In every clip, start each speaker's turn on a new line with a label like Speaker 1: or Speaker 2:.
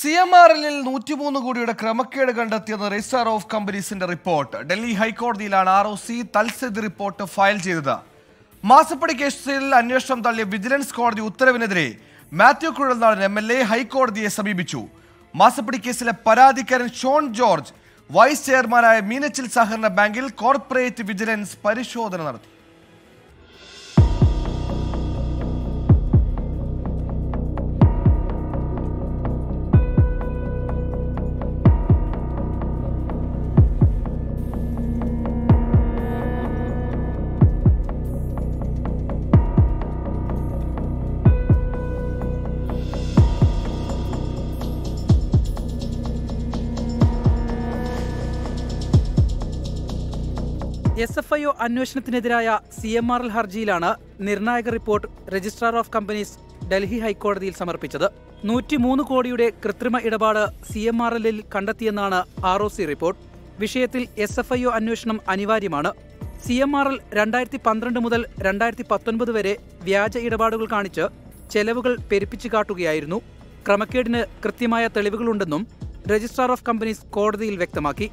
Speaker 1: C M R എല്ലിൽ നൂറ്റിമൂന്ന് കോടിയുടെ ക്രമക്കേട് കണ്ടെത്തിയെന്ന് രജിസ്ട്രാർ ഓഫ് കമ്പനീസിന്റെ റിപ്പോർട്ട് ഡൽഹി ഹൈക്കോടതിയിലാണ് ആർ ഒ സി തൽസ്ഥിതി റിപ്പോർട്ട് ഫയൽ ചെയ്തത് മാസപ്പടി കേസിൽ അന്വേഷണം തള്ളിയ വിജിലൻസ് കോടതി ഉത്തരവിനെതിരെ Mathew Kuzhalnadan M L A ഹൈക്കോടതിയെ സമീപിച്ചു മാസപ്പടി കേസിലെ പരാതിക്കാരൻ ഷോൺ ജോർജ് വൈസ് ചെയർമാനായ മീനച്ചിൽ സഹകരണ ബാങ്കിൽ കോർപ്പറേറ്റ് വിജിലൻസ് പരിശോധന നടത്തി
Speaker 2: എസ് എഫ് ഐ ഒ അന്വേഷണത്തിനെതിരായ സി എം ആർ എൽ ഹർജിയിലാണ് നിർണായക report registrar of companies Delhi ഹൈക്കോടതിയിൽ സമർപ്പിച്ചത് നൂറ്റിമൂന്ന് കോടിയുടെ കൃത്രിമ ഇടപാട് സി എം ആർ എല്ലിൽ കണ്ടെത്തിയെന്നാണ് ആർ ഒ സി റിപ്പോർട്ട് വിഷയത്തിൽ എസ് എഫ് ഐ ഒ അന്വേഷണം അനിവാര്യമാണ് സി എം ആർ എൽ രണ്ടായിരത്തി പന്ത്രണ്ട് മുതൽ രണ്ടായിരത്തി പത്തൊൻപത് വരെ വ്യാജ ഇടപാടുകൾ കാണിച്ച് ചെലവുകൾ പെരുപ്പിച്ചു കാട്ടുകയായിരുന്നു ക്രമക്കേടിന് കൃത്യമായ തെളിവുകളുണ്ടെന്നും രജിസ്ട്രാർ ഓഫ് കമ്പനീസ് കോടതിയിൽ വ്യക്തമാക്കി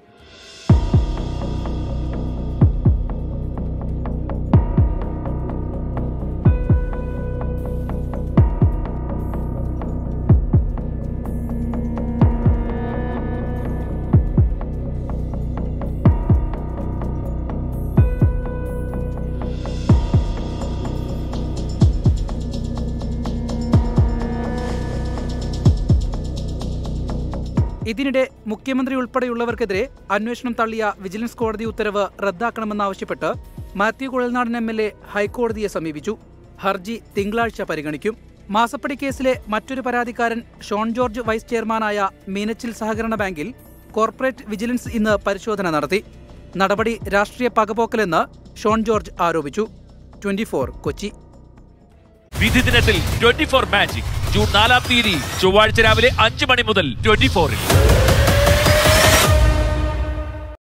Speaker 2: ഇതിനിടെ മുഖ്യമന്ത്രി ഉൾപ്പെടെയുള്ളവർക്കെതിരെ അന്വേഷണം തള്ളിയ വിജിലൻസ് കോടതി ഉത്തരവ് റദ്ദാക്കണമെന്നാവശ്യപ്പെട്ട് Mathew Kuzhalnadan M L A ഹൈക്കോടതിയെ സമീപിച്ചു ഹർജി തിങ്കളാഴ്ച പരിഗണിക്കും മാസപ്പടി കേസിലെ മറ്റൊരു പരാതിക്കാരൻ ഷോൺ ജോർജ് വൈസ് ചെയർമാനായ മീനച്ചിൽ സഹകരണ ബാങ്കിൽ കോർപ്പറേറ്റ് വിജിലൻസ് ഇന്ന് പരിശോധന നടത്തി നടപടി രാഷ്ട്രീയ പകപോക്കലെന്ന് ഷോൺ ജോർജ് ആരോപിച്ചു ട്വന്റി കൊച്ചി
Speaker 3: വിധി ദിനത്തിൽ ട്വന്റി ഫോർ മാജിക് ജൂൺ നാലാം തീയതി ചൊവ്വാഴ്ച രാവിലെ അഞ്ച് മണി മുതൽ ട്വന്റി ഫോറിൽ